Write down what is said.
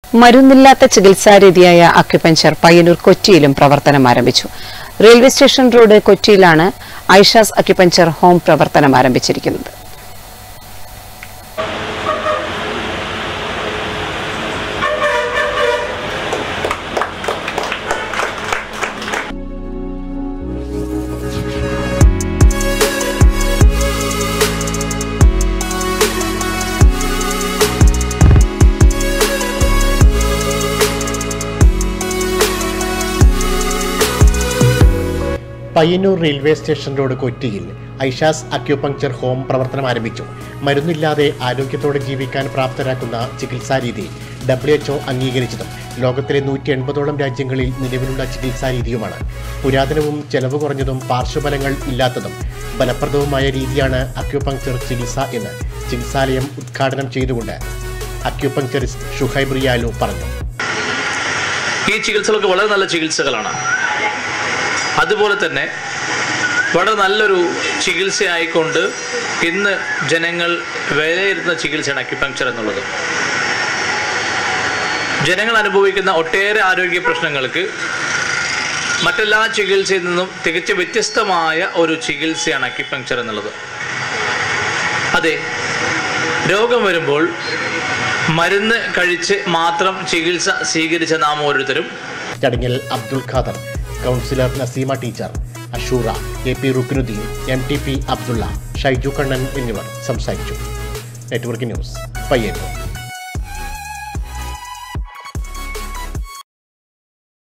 മരുന്നില്ലാത്ത ചികിത്സാരീതിയായ acupuncture Payyanur കൊച്ചിയിലും പ്രവർത്തനം ആരംഭിച്ചു റെയിൽവേ സ്റ്റേഷൻ റോഡ് കൊച്ചിയിലാണ് ഐഷാസ് അക്യുപഞ്ചർ ഹോം പ്രവർത്തനം ആരംഭിച്ചിരിക്കുന്നത് പയ്യന്നൂർ റെയിൽവേ സ്റ്റേഷൻ റോഡ് കൊച്ചിയിൽ ഐഷാസ് അക്യുപങ്ചർ ഹോം പ്രവർത്തനം ആരംഭിച്ചു മരുന്നില്ലാതെ ആരോഗ്യത്തോടെ ജീവിക്കാൻ പ്രാപ്തരാക്കുന്ന ചികിത്സാരീതി ഡബ്ല്യു എച്ച്ഒ അംഗീകരിച്ചതും ലോകത്തിലെ നൂറ്റി എൺപതോളം രാജ്യങ്ങളിൽ നിലവിലുള്ള ചികിത്സാരീതിയുമാണ് പുരാതനവും ചെലവ് കുറഞ്ഞതും പാർശ്വഫലങ്ങൾ ഇല്ലാത്തതും ഫലപ്രദവുമായ രീതിയാണ് അക്യുപങ്ചർ ചികിത്സ എന്ന് ചികിത്സാലയം ഉദ്ഘാടനം ചെയ്തുകൊണ്ട് അക്യുപങ്ചറിസ്റ്റ് ഷുഹൈബ് റിയാലു പറഞ്ഞു ഈ ചികിത്സകളൊക്കെ വളരെ നല്ല ചികിത്സകളാണ് അതുപോലെ തന്നെ വളരെ നല്ലൊരു ചികിത്സയായിക്കൊണ്ട് ഇന്ന് ജനങ്ങൾ വിലയിരുത്തുന്ന ചികിത്സയാണ് അക്യുപങ്ചർ എന്നുള്ളത് ജനങ്ങൾ അനുഭവിക്കുന്ന ഒട്ടേറെ ആരോഗ്യ പ്രശ്നങ്ങൾക്ക് മറ്റെല്ലാ ചികിത്സയിൽ നിന്നും തികച്ചും വ്യത്യസ്തമായ ഒരു ചികിത്സയാണ് അക്യുപങ്ചർ എന്നുള്ളത് അതെ രോഗം വരുമ്പോൾ മരുന്ന് കഴിച്ച് മാത്രം ചികിത്സ സ്വീകരിച്ച നാം ഓരോരുത്തരും ചടങ്ങിൽ Abdul Khader councillor Naseema teacher Ashura A P Ruknuddin M T P Abdulla Shaiju Kannan എന്നിവർ സംസാരിച്ചു നെറ്റ്വർക്ക് ന്യൂസ് പയ്യന്നൂർ